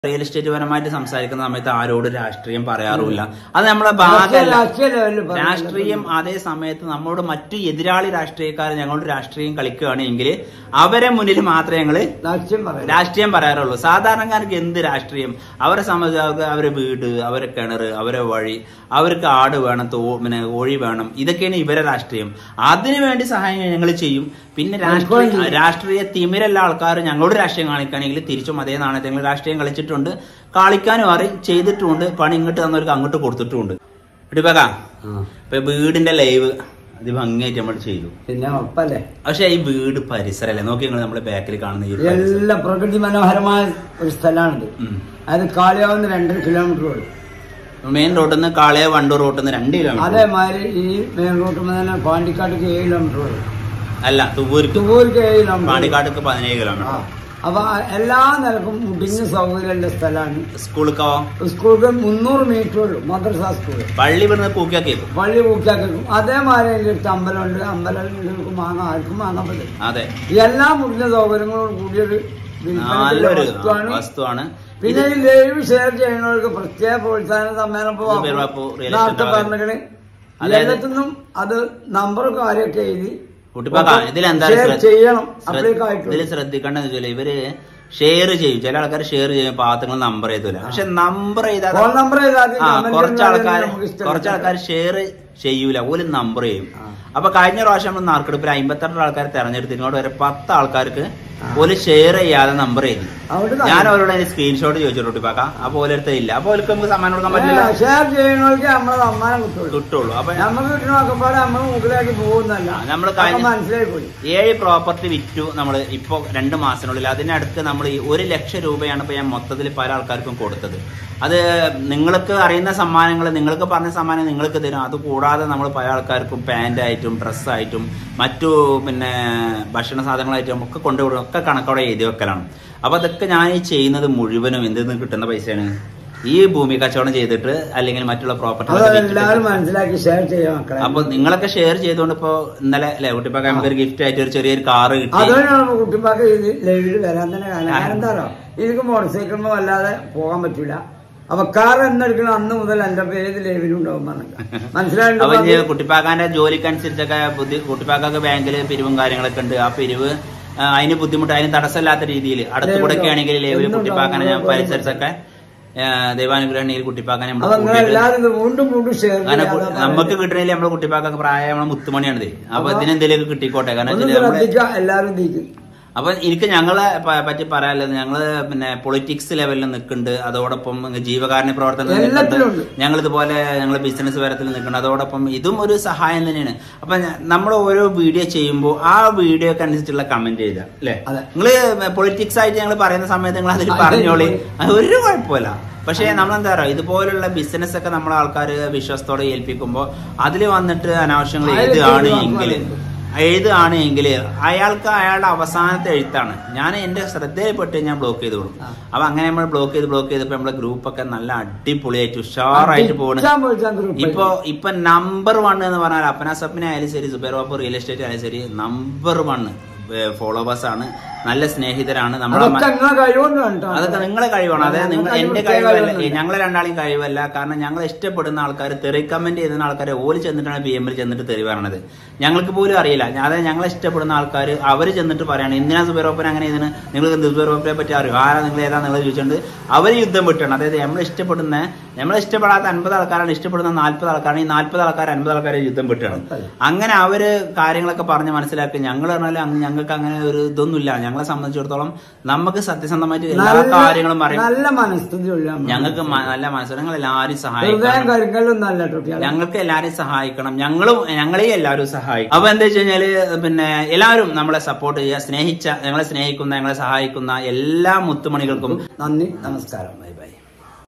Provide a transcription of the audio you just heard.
Real estate പരമായിട്ട് സംസാരിക്കുന്ന സമയത്ത് ആരോടും രാഷ്ട്രീയം പറയാറുമില്ല അത് നമ്മളെ ഭാഗമല്ല രാഷ്ട്രീയ ലെവലിൽ പറയുന്നത് രാഷ്ട്രീയം അതേ സമയത്ത് നമ്മളോട് മറ്റു എതിരാളി രാഷ്ട്രീയക്കാർ ഞങ്ങളോട് രാഷ്ട്രീയം കളിക്കുകയാണെങ്കിൽ അവരെ മുന്നിൽ മാത്രമേ ഞങ്ങള് രാഷ്ട്രീയം പറയാം രാഷ്ട്രീയം പറയാറുള്ളൂ സാധാരണക്കാർക്ക് എന്ത് രാഷ്ട്രീയം അവരെ സംബന്ധിച്ച് അവർക്ക് അവരെ വീട് അവരെ കിണർ അവരെ വഴി അവർക്ക് ആട് വേണം തോ പിന്നെ കോഴി വേണം ഇതൊക്കെയാണ് ഇവരെ രാഷ്ട്രീയം അതിനു വേണ്ടി സഹായം ഞങ്ങൾ ചെയ്യും പിന്നെ രാഷ്ട്രീയ രാഷ്ട്രീയ തിമിരല്ല ആൾക്കാർ ഞങ്ങളോട് രാഷ്ട്രീയം കാണിക്കുകയാണെങ്കിൽ തിരിച്ചും അതേ നാണയത്തിൽ ഞങ്ങൾ രാഷ്ട്രീയം കളിച്ചിട്ടുണ്ട് കളിക്കാനും അറിയും ചെയ്തിട്ടുമുണ്ട് പണി ഇങ്ങോട്ട് തന്നവർക്ക് അങ്ങോട്ട് കൊടുത്തിട്ടുമുണ്ട് ഇടിപ്പക്കാ ഇപ്പൊ വീടിന്റെ ലൈവ് അത് ഭംഗിയായിട്ട് നമ്മൾ ചെയ്തു പിന്നെ ഉറപ്പല്ലേ പക്ഷെ ഈ വീട് പരിസരമല്ലേ നോക്കി നിങ്ങൾ നമ്മുടെ ബാക്കിൽ കാണുന്ന ഈ പരിസരം. എല്ലാം പ്രകൃതി മനോഹരമായ ഒരു സ്ഥലമാണിത് ഉം. അത് കാളിയാവുന്ന രണ്ടര കിലോമീറ്റർ ഉള്ളു മെയിൻ റോഡിൽ നിന്ന് കാളയ വണ്ടൂർ റോഡിൽ നിന്ന് രണ്ട് കിലോമീറ്റർ അതേമാതിരി ഈ മെയിൻ റോഡ് തന്നെ പാണ്ടിക്കാട്ടിക്ക് ഏഴ് കിലോമീറ്റർ ഉള്ളു അല്ല തുവൂർക്ക് തുവൂർക്ക് ഏഴ് കിലോമീറ്റർ പാണ്ടിക്കാട്ടിക്ക് പതിനേഴ് ആ കിലോമീറ്റർ അപ്പൊ എല്ലാ നിലക്കും മുടിഞ്ഞ സൗകര്യമുള്ള സ്ഥലമാണ് സ്കൂളിക്കോ സ്കൂൾക്ക് മുന്നൂറ് മീറ്റർ ഉള്ളു മദ്രസ സ്കൂൾ പള്ളി ഇവിടുന്ന് കൂക്കിയാക്കിയേക്കും പള്ളി പൂക്കാക്കും അതേമാതിരി അതിന്റെ അടുത്ത് അമ്പലമുണ്ട് അമ്പലങ്ങൾക്ക് വാങ്ങാം ആർക്കും വാങ്ങാൻ പറ്റും അതെ എല്ലാ മുടിഞ്ഞ സൗകര്യങ്ങളോട് കൂടിയൊരു വിൽപ്പനയ്ക്കുള്ള നല്ലൊരു വസ്തുവാണ് വസ്തുവാണ് പിന്നെ ഈ ലൈവ് ഷെയർ ചെയ്യുന്നവർക്ക് പ്രത്യേക പ്രോത്സാഹന സമ്മേളനം ഇപ്പൊ ഇത് ബിർവാപ്പു റിയൽ നേരത്തെ എസ്റ്റേറ്റ് പറഞ്ഞിട്ട് അതായത് എല്ലാത്തിനും അത് നമ്പറും കാര്യമൊക്കെ എഴുതി കുട്ടിപ്പാക്ക ഇതിലെന്താ ഷെയർ ശ്രദ്ധ- ചെയ്യണം ശ്രദ്ധ- അപ്പോഴേക്കും ആയിട്ടുള്ളൂ ഇതിൽ ശ്രദ്ധിക്കേണ്ടത് വെച്ചാൽ ഇവര് ഷെയർ ചെയ്യും ചില ആൾക്കാർ ഷെയർ ചെയ്യും പാത്രങ്ങൾ നമ്പർ ചെയ്തൂല പക്ഷെ നമ്പർ ചെയ്താൽ ഫോൺ നമ്പർ ചെയ്താൽ ആ കുറച്ച് ആൾക്കാർ കുറച്ച് ആൾക്കാർ ഷെയർ ചെയ്യൂല ഓല് നമ്പർ ചെയ്യും അപ്പൊ കഴിഞ്ഞ പ്രാവശ്യം നമ്മൾ നാർക്കെടുപ്പിൽ അമ്പത്തെട്ട് ആൾക്കാർ തെരഞ്ഞെടുത്ത് ഇങ്ങോട്ട് വരെ പത്ത് ആൾക്കാർക്ക് ഓല് ഷെയർ ചെയ്യാതെ നമ്പർ ചെയ്തു അവിടെ ഞാൻ അവരോട് അതിന് സ്ക്രീൻഷോട്ട് ചോദിച്ചു കുട്ടിപ്പാക്ക അപ്പൊ ഓരോരുത്തർ ഇല്ല അപ്പൊ ഓർക്ക് നമുക്ക് സമ്മാനം കൊടുക്കാൻ പറ്റില്ല ഷെയർ ചെയ്യുന്നവർക്ക് നമ്മളെ സമ്മാനം കിട്ടുള്ളൂ കിട്ടുള്ളൂ അപ്പൊ നമുക്ക് കിട്ടുന്ന നോക്കുമ്പോൾ നമ്മൾ മുകളിലേക്ക് പോകുന്നല്ല ആ, നമ്മള് അതൊക്കെ കഴിഞ്ഞ- മനസ്സിലായി പോയി ഏഴ് പ്രോപ്പർട്ടി വിറ്റു നമ്മൾ ഇപ്പൊ രണ്ട് മാസത്തിനുള്ളിൽ അതിനടുത്ത് നമ്മൾ ഈ ഒരു ലക്ഷം രൂപയാണ് ഇപ്പൊ ഞാൻ മൊത്തത്തിൽ പല ആൾക്കാർക്കും കൊടുത്തത് അത് നിങ്ങൾക്ക് അറിയുന്ന സമ്മാനങ്ങൾ നിങ്ങൾക്ക് പറഞ്ഞ സമ്മാനം നിങ്ങൾക്ക് തരും അത് കൂടാതെ നമ്മൾ പല ആൾക്കാർക്കും പാൻ്റ് ആയിട്ടും ഡ്രസ്സായിട്ടും മറ്റു പിന്നെ ഭക്ഷണ സാധനങ്ങളായിട്ടും ഒക്കെ കൊണ്ടുവിടും ഒക്കെ കണക്കോടെ എഴുതി വെക്കലാണ് അപ്പൊ അതൊക്കെ ഞാൻ ഈ ചെയ്യുന്നത് മുഴുവനും എന്തിൽ നിന്ന് കിട്ടുന്ന പൈസയാണ് ഈ ഭൂമി കച്ചവടം ചെയ്തിട്ട് അല്ലെങ്കിൽ മറ്റുള്ള പ്രോപ്പർട്ടി അത് എല്ലാവരും മനസ്സിലാക്കി ഷെയർ ചെയ്യാം മക്കളെ അപ്പൊ നിങ്ങളൊക്കെ ഷെയർ ചെയ്തുകൊണ്ട് ഇപ്പൊ ഇന്നലെ അല്ലെ കുട്ടിപ്പാക്ക നമുക്ക് ഒരു ഗിഫ്റ്റ് ആയിട്ട് ഒരു ചെറിയൊരു കാറ് കിട്ടി അതുകൊണ്ടാണ് നമ്മൾ കുട്ടിപ്പാക്ക് ഇത് ലൈവിൽ വരാൻ തന്നെ കാരണം കാരണം എന്താ പറയുക ഇതിക്ക് മോട്ടോർ സൈക്കിളിൽ വല്ലാതെ പോകാൻ പറ്റൂല അപ്പൊ കാർ എന്നെടുക്കണം അന്ന് മുതൽ എന്റെ പേര് ലൈവിലുണ്ടാവും പറഞ്ഞിട്ട് അപ്പൊ മനസ്സിലായിട്ടുണ്ടോ ഇനി കുട്ടിപ്പാക്കാന്റെ ജോലിക്കനുസരിച്ചൊക്കെ ബുദ്ധി കുട്ടിപ്പാക്കൊക്കെ ബാങ്കിൽ പിരിവും കാര്യങ്ങളൊക്കെ ഉണ്ട് ആ പിരിവ് ആ, അതിന് ബുദ്ധിമുട്ട് അതിന് തടസ്സമില്ലാത്ത രീതിയിൽ അടുത്ത് കൂടെ ഒക്കെ ആണെങ്കിൽ ലേവില് എന്നും കുട്ടിപ്പാക്കാനെ ഞാൻ ഉണ്ടാവും. പരിസരത്തൊക്കെ ആ, ദൈവാനുഗ്രഹണയിൽ കുട്ടിപ്പാക്കാനെ അപ്പൊ നമ്മൾ നിങ്ങൾ കൂട്ടിയിട്ട് എല്ലാവരും ഇത് വീണ്ടും വീണ്ടും ഷെയർ കാരണം കു- നമുക്ക് കിട്ടണില്ല നമ്മളെ കുട്ടിപ്പാക്കൊക്കെ പ്രായം നമ്മളെ മുത്തുമണിയാണിത് അപ്പൊ ഇതിനെന്തെങ്കിലും കിട്ടിക്കോട്ടെ കാരണം ഒന്ന് വെച്ചാല് നമ്മള് ശ്രദ്ധിക്കുക എല്ലാവരും തീക്കും അപ്പൊ എനിക്ക് ഞങ്ങളെ പ- പറ്റി പറയാനുള്ളത് ഞങ്ങള് പിന്നെ പൊളിറ്റിക്സ് ലെവലിൽ നിൽക്കുന്നുണ്ട് അതോടൊപ്പം ജീവകാരുണ്യ പ്രവർത്തനം എല്ലാത്തിലും ഉണ്ട്. ഞങ്ങൾ ഇതുപോലെ ഞങ്ങൾ ബിസിനസ് തരത്തിൽ നിൽക്കുന്നുണ്ട് അതോടൊപ്പം ഇതും ഒരു സഹായം തന്നെയാണ് അപ്പൊ നമ്മൾ ഓരോ വീഡിയോ ചെയ്യുമ്പോൾ ആ വീഡിയോക്ക് അനുസരിച്ചുള്ള കമന്റ് ചെയ്ത അല്ലെ അതെ. നിങ്ങള് പൊളിറ്റിക്സ് ആയിട്ട് ഞങ്ങൾ പറയുന്ന സമയത്ത് നിങ്ങൾ അതിൽ അതെ. പറഞ്ഞോളി അത് ഒരു കുഴപ്പമില്ല പക്ഷേ നമ്മളെന്താ പറയുക ഇതുപോലുള്ള ബിസിനസ് ഒക്കെ നമ്മളെ ആൾക്കാർ വിശ്വാസത്തോടെ ഏൽപ്പിക്കുമ്പോൾ അതിൽ വന്നിട്ട് അനാവശ്യങ്ങൾ അതിൽ എഴുതുകയാണ് ഒഴിവാക്കാൻ എങ്കിൽ പാടില്ല. എഴുതുകയാണ് എങ്കിൽ അയാൾക്ക് അയാളുടെ അവസാനത്തെ എഴുത്താണ് ഞാൻ എന്റെ ശ്രദ്ധയിൽപ്പെട്ട് ഞാൻ ബ്ലോക്ക് ചെയ്ത് കൊടുക്കും ആ. അപ്പൊ അങ്ങനെ നമ്മൾ ബ്ലോക്ക് ചെയ്ത് ബ്ലോക്ക് ചെയ്തപ്പോ നമ്മളെ ഗ്രൂപ്പ് ഒക്കെ നല്ല അടിപൊളിയായിട്ട് ഉഷാറായിട്ട് പോകണം അടിച്ചാൻ പൊളിച്ചാൻ group ഇപ്പൊ ഇപ്പൊ നമ്പർ വൺ എന്ന് പറഞ്ഞാൽ അപ്പന സപ്പിനെ ആയാലും ശരി സുബേർ ബാബു റിയൽ എസ്റ്റേറ്റ് ആയാലും ശരി നമ്പർ വൺ ഫോളോവേഴ്സ് ആണ് നല്ല സ്നേഹിതരാണ് നമ്മളെ അതൊക്കെ മ- നിങ്ങളെ കഴിവുകൊണ്ട് കണ്ടോ അതൊക്കെ നിങ്ങളെ കഴിവാണ് അതായത് നിങ്ങൾ ഞങ്ങൾക്ക് എന്റെ പ്രത്യേക കഴിവല്ല കഴിവൊന്നുമില്ല. ഞങ്ങളെ രണ്ടാളെയും കഴിവല്ല കാരണം ഞങ്ങൾ ഇഷ്ടപ്പെടുന്ന ആൾക്കാർ തെറി കമന്റ് ചെയ്യുന്ന ആൾക്കാരെ ഓല് ചെന്നിട്ടാണ് പി എമ്മിൽ ചെന്നിട്ട് തെറി പറയണത് ഞങ്ങൾക്ക് പോലും അറിയില്ല അതായത് ഞങ്ങളെ ഇഷ്ടപ്പെടുന്ന ആൾക്കാർ അവർ ചെന്നിട്ട് പറയാണ് എന്തിനാ സുബേറോപ്പൻ അങ്ങനെ ഇതിന് നിങ്ങൾ സുബേറോപ്പനെ പറ്റി അറിയോ ആരാ നിങ്ങൾ ഏതാ നിങ്ങൾ ചോദിച്ചുകൊണ്ട് അവർ യുദ്ധം വിട്ടാണ് അതായത് നമ്മൾ ഇഷ്ടപ്പെടുന്ന നമ്മൾ ഇഷ്ടപ്പെടാത്ത അൻപത് ആൾക്കാരാണ് ഇഷ്ടപ്പെടുന്ന നാൽപ്പത് ആൾക്കാരാണ് ഈ നാൽപ്പത് ആൾക്കാർ അൻപത് ആൾക്കാരെ യുദ്ധം വിട്ടാണ് അങ്ങനെ അവര് കാര്യങ്ങളൊക്കെ പറഞ്ഞ് മനസ്സിലാക്കി ഞങ്ങൾ പറഞ്ഞാൽ അങ്ങ് ഞങ്ങൾക്ക് അങ്ങനെ ഒരു ഇതൊന്നുമില്ല ഞങ്ങളെ സംബന്ധിച്ചിടത്തോളം നമുക്ക് സത്യസന്ധമായിട്ട് എല്ലാ നല്ല- കാര്യങ്ങളും പറയും നല്ല മനസ്ഥിതിയുള്ള നമ്മൾ. ഞങ്ങൾക്ക് മ- നല്ല മനസ്സ് ഞങ്ങൾ എല്ലാവരും ഹൃദയം സഹായിക്കണം കരുക്കലൊന്നും അല്ല കുട്ടികളെ ഞങ്ങൾക്ക് എല്ലാവരും സഹായിക്കണം ഞങ്ങളും ഞങ്ങളെയും എല്ലാവരും സഹായിക്കും അപ്പൊ എന്താ വെച്ച് കഴിഞ്ഞാല് പിന്നെ എല്ലാവരും നമ്മളെ സപ്പോർട്ട് ചെയ്യുക സ്നേഹിച്ച ഞങ്ങളെ സ്നേഹിക്കുന്ന ഞങ്ങളെ സഹായിക്കുന്ന എല്ലാ മുത്തുമണികൾക്കും നന്ദി നമസ്കാരം ബൈ ബൈ